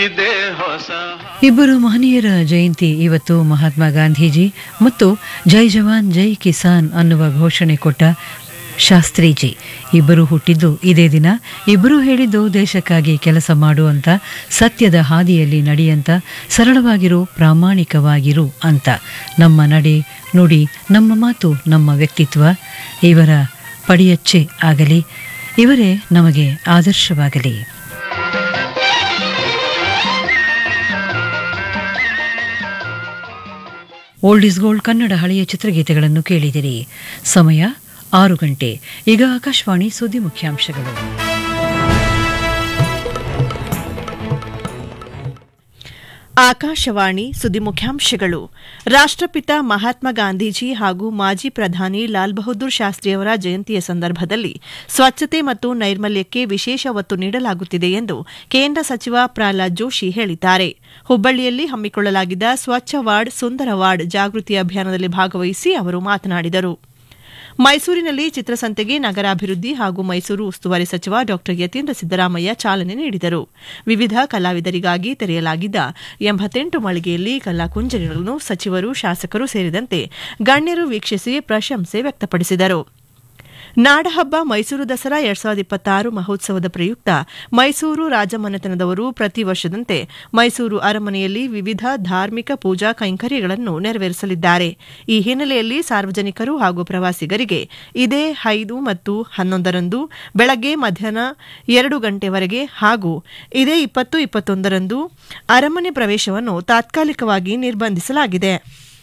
ಇಬ್ಬರು ಮಹನೀಯರ ಜಯಂತಿ ಇವತ್ತು ಮಹಾತ್ಮ ಗಾಂಧೀಜಿ ಮತ್ತು ಜೈ ಜವಾನ್ ಜೈ ಕಿಸಾನ್ ಅನ್ನುವ ಘೋಷಣೆ ಕೊಟ್ಟ ಶಾಸ್ತ್ರೀಜಿ ಇಬ್ಬರು ಹುಟ್ಟಿದ್ದು ಇದೇ ದಿನ ಇಬ್ಬರು ಹೇಳಿದ್ದು ದೇಶಕ್ಕಾಗಿ ಕೆಲಸ ಮಾಡುವಂತ ಸತ್ಯದ ಹಾದಿಯಲ್ಲಿ ನಡೆಯಂತ ಸರಳವಾಗಿರು ಪ್ರಾಮಾಣಿಕವಾಗಿರು ಅಂತ ನಮ್ಮ ನಡೆ ನುಡಿ ನಮ್ಮ ಮಾತು ನಮ್ಮ ವ್ಯಕ್ತಿತ್ವ ಇವರ ಪಡಿಯಚ್ಚೆ ಆಗಲಿ ಇವರೇ ನಮಗೆ ಆದರ್ಶವಾಗಲಿ ಓಲ್ಡ್ ಇಸ್ ಗೋಲ್ಡ್ ಕನ್ನಡ ಹಳೆಯ ಚಿತ್ರಗೀತೆಗಳನ್ನು ಕೇಳಿದಿರಿ ಸಮಯ ಆರು ಗಂಟೆ ಈಗ ಆಕಾಶವಾಣಿ ಸುದ್ದಿ ಮುಖ್ಯಾಂಶಗಳು ಆಕಾಶವಾಣಿ ಸುದ್ದಿ ಮುಖ್ಯಾಂಶಗಳು ರಾಷ್ಟ್ರಪಿತ ಮಹಾತ್ಮ ಗಾಂಧೀಜಿ ಹಾಗೂ ಮಾಜಿ ಪ್ರಧಾನಿ ಲಾಲ್ ಬಹದ್ದೂರ್ ಶಾಸ್ತ್ರಿಯವರ ಜಯಂತಿಯ ಸಂದರ್ಭದಲ್ಲಿ ಸ್ವಚ್ಛತೆ ಮತ್ತು ನೈರ್ಮಲ್ಯಕ್ಕೆ ವಿಶೇಷ ಒತ್ತು ನೀಡಲಾಗುತ್ತಿದೆ ಎಂದು ಕೇಂದ್ರ ಸಚಿವ ಪ್ರಹ್ಲಾದ್ ಜೋಶಿ ಹೇಳಿದ್ದಾರೆ ಹುಬ್ಬಳ್ಳಿಯಲ್ಲಿ ಹಮ್ಮಿಕೊಳ್ಳಲಾಗಿದ್ದ ಸ್ವಚ್ಛ ವಾರ್ಡ್ ಸುಂದರ ವಾರ್ಡ್ ಜಾಗೃತಿ ಅಭಿಯಾನದಲ್ಲಿ ಭಾಗವಹಿಸಿ ಅವರು ಮಾತನಾಡಿದರು ಮೈಸೂರಿನಲ್ಲಿ ಚಿತ್ರಸಂತೆಗೆ ನಗರಾಭಿವೃದ್ಧಿ ಹಾಗೂ ಮೈಸೂರು ಉಸ್ತುವಾರಿ ಸಚಿವ ಡಾ ಯತೀಂದ್ರ ಸಿದ್ದರಾಮಯ್ಯ ಚಾಲನೆ ನೀಡಿದರು ವಿವಿಧ ಕಲಾವಿದರಿಗಾಗಿ ತೆರೆಯಲಾಗಿದ್ದ ಎಂಬತ್ತೆಂಟು ಮಳಿಗೆಯಲ್ಲಿ ಕಲಾಕುಂಜರಿಗಳನ್ನು ಸಚಿವರು ಶಾಸಕರು ಸೇರಿದಂತೆ ಗಣ್ಯರು ವೀಕ್ಷಿಸಿ ಪ್ರಶಂಸೆ ವ್ಯಕ್ತಪಡಿಸಿದರು ನಾಡಹಬ್ಬ ಮೈಸೂರು ದಸರಾ ಎರಡ್ ಸಾವಿರದ ಇಪ್ಪತ್ತಾರು ಮಹೋತ್ಸವದ ಪ್ರಯುಕ್ತ ಮೈಸೂರು ರಾಜಮನೆತನದವರು ಪ್ರತಿ ವರ್ಷದಂತೆ ಮೈಸೂರು ಅರಮನೆಯಲ್ಲಿ ವಿವಿಧ ಧಾರ್ಮಿಕ ಪೂಜಾ ಕೈಂಕರ್ಯಗಳನ್ನು ನೆರವೇರಿಸಲಿದ್ದಾರೆ ಈ ಹಿನ್ನೆಲೆಯಲ್ಲಿ ಸಾರ್ವಜನಿಕರು ಹಾಗೂ ಪ್ರವಾಸಿಗರಿಗೆ ಇದೇ ಐದು ಮತ್ತು ಹನ್ನೊಂದರಂದು ಬೆಳಗ್ಗೆ ಮಧ್ಯಾಹ್ನ ಎರಡು ಗಂಟೆವರೆಗೆ ಹಾಗೂ ಇದೇ ಇಪ್ಪತ್ತು ಇಪ್ಪತ್ತೊಂದರಂದು ಅರಮನೆ ಪ್ರವೇಶವನ್ನು ತಾತ್ಕಾಲಿಕವಾಗಿ ನಿರ್ಬಂಧಿಸಲಾಗಿದೆ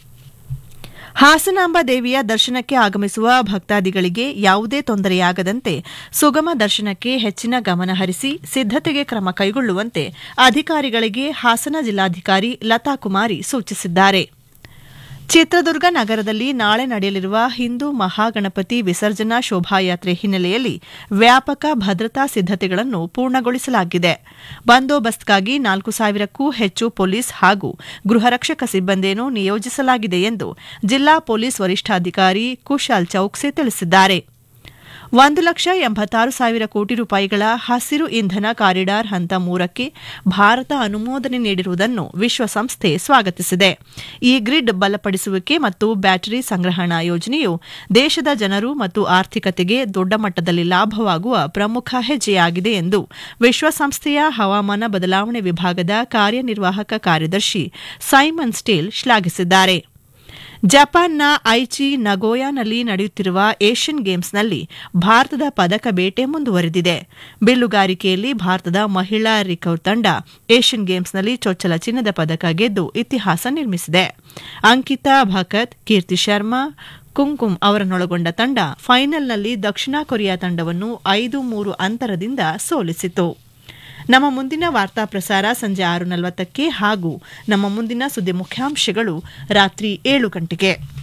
ಹಾಸನಾಂಬ ದೇವಿಯ ದರ್ಶನಕ್ಕೆ ಆಗಮಿಸುವ ಭಕ್ತಾದಿಗಳಿಗೆ ಯಾವುದೇ ತೊಂದರೆಯಾಗದಂತೆ ಸುಗಮ ದರ್ಶನಕ್ಕೆ ಹೆಚ್ಚಿನ ಗಮನ ಹರಿಸಿ ಸಿದ್ದತೆಗೆ ಕ್ರಮ ಕೈಗೊಳ್ಳುವಂತೆ ಅಧಿಕಾರಿಗಳಿಗೆ ಹಾಸನ ಜಿಲ್ಲಾಧಿಕಾರಿ ಲತಾ ಕುಮಾರಿ ಸೂಚಿಸಿದ್ದಾರೆ ಚಿತ್ರದುರ್ಗ ನಗರದಲ್ಲಿ ನಾಳೆ ನಡೆಯಲಿರುವ ಹಿಂದೂ ಮಹಾಗಣಪತಿ ವಿಸರ್ಜನಾ ಶೋಭಾಯಾತ್ರೆ ಹಿನ್ನೆಲೆಯಲ್ಲಿ ವ್ಯಾಪಕ ಭದ್ರತಾ ಸಿದ್ದತೆಗಳನ್ನು ಪೂರ್ಣಗೊಳಿಸಲಾಗಿದೆ ಬಂದೋಬಸ್ತ್ಗಾಗಿ ನಾಲ್ಕು ಸಾವಿರಕ್ಕೂ ಹೆಚ್ಚು ಪೊಲೀಸ್ ಹಾಗೂ ಗೃಹರಕ್ಷಕ ಸಿಬ್ಬಂದಿಯನ್ನು ನಿಯೋಜಿಸಲಾಗಿದೆ ಎಂದು ಜಿಲ್ಲಾ ಪೊಲೀಸ್ ವರಿಷ್ಠಾಧಿಕಾರಿ ಕುಶಾಲ್ ಚೌಕ್ಸೆ ತಿಳಿಸಿದ್ದಾರೆ ಒಂದು ಲಕ್ಷ ಎಂಬತ್ತಾರು ಸಾವಿರ ಕೋಟಿ ರೂಪಾಯಿಗಳ ಹಸಿರು ಇಂಧನ ಕಾರಿಡಾರ್ ಹಂತ ಮೂರಕ್ಕೆ ಭಾರತ ಅನುಮೋದನೆ ನೀಡಿರುವುದನ್ನು ವಿಶ್ವಸಂಸ್ಥೆ ಸ್ವಾಗತಿಸಿದೆ ಈ ಗ್ರಿಡ್ ಬಲಪಡಿಸುವಿಕೆ ಮತ್ತು ಬ್ಯಾಟರಿ ಸಂಗ್ರಹಣಾ ಯೋಜನೆಯು ದೇಶದ ಜನರು ಮತ್ತು ಆರ್ಥಿಕತೆಗೆ ದೊಡ್ಡ ಮಟ್ಟದಲ್ಲಿ ಲಾಭವಾಗುವ ಪ್ರಮುಖ ಹೆಜ್ಜೆಯಾಗಿದೆ ಎಂದು ವಿಶ್ವಸಂಸ್ಥೆಯ ಹವಾಮಾನ ಬದಲಾವಣೆ ವಿಭಾಗದ ಕಾರ್ಯನಿರ್ವಾಹಕ ಕಾರ್ಯದರ್ಶಿ ಸೈಮನ್ ಸ್ಟೀಲ್ ಶ್ಲಾಘಿಸಿದ್ದಾರೆ ಜಪಾನ್ನ ಐಚಿ ನಗೋಯಾನಲ್ಲಿ ನಡೆಯುತ್ತಿರುವ ಏಷ್ಯನ್ ಗೇಮ್ಸ್ನಲ್ಲಿ ಭಾರತದ ಪದಕ ಬೇಟೆ ಮುಂದುವರೆದಿದೆ ಬಿಲ್ಲುಗಾರಿಕೆಯಲ್ಲಿ ಭಾರತದ ಮಹಿಳಾ ರಿಕರ್ವ್ ತಂಡ ಏಷ್ಯನ್ ಗೇಮ್ಸ್ನಲ್ಲಿ ಚೊಚ್ಚಲ ಚಿನ್ನದ ಪದಕ ಗೆದ್ದು ಇತಿಹಾಸ ನಿರ್ಮಿಸಿದೆ ಅಂಕಿತಾ ಭಕತ್ ಕೀರ್ತಿ ಶರ್ಮಾ ಕುಂಕುಮ್ ಅವರನ್ನೊಳಗೊಂಡ ತಂಡ ಫೈನಲ್ನಲ್ಲಿ ದಕ್ಷಿಣ ಕೊರಿಯಾ ತಂಡವನ್ನು ಐದು ಮೂರು ಅಂತರದಿಂದ ಸೋಲಿಸಿತು ನಮ್ಮ ಮುಂದಿನ ವಾರ್ತಾ ಪ್ರಸಾರ ಸಂಜೆ ಆರು ನಲವತ್ತಕ್ಕೆ ಹಾಗೂ ನಮ್ಮ ಮುಂದಿನ ಸುದ್ದಿ ಮುಖ್ಯಾಂಶಗಳು ರಾತ್ರಿ ಏಳು ಗಂಟೆಗೆ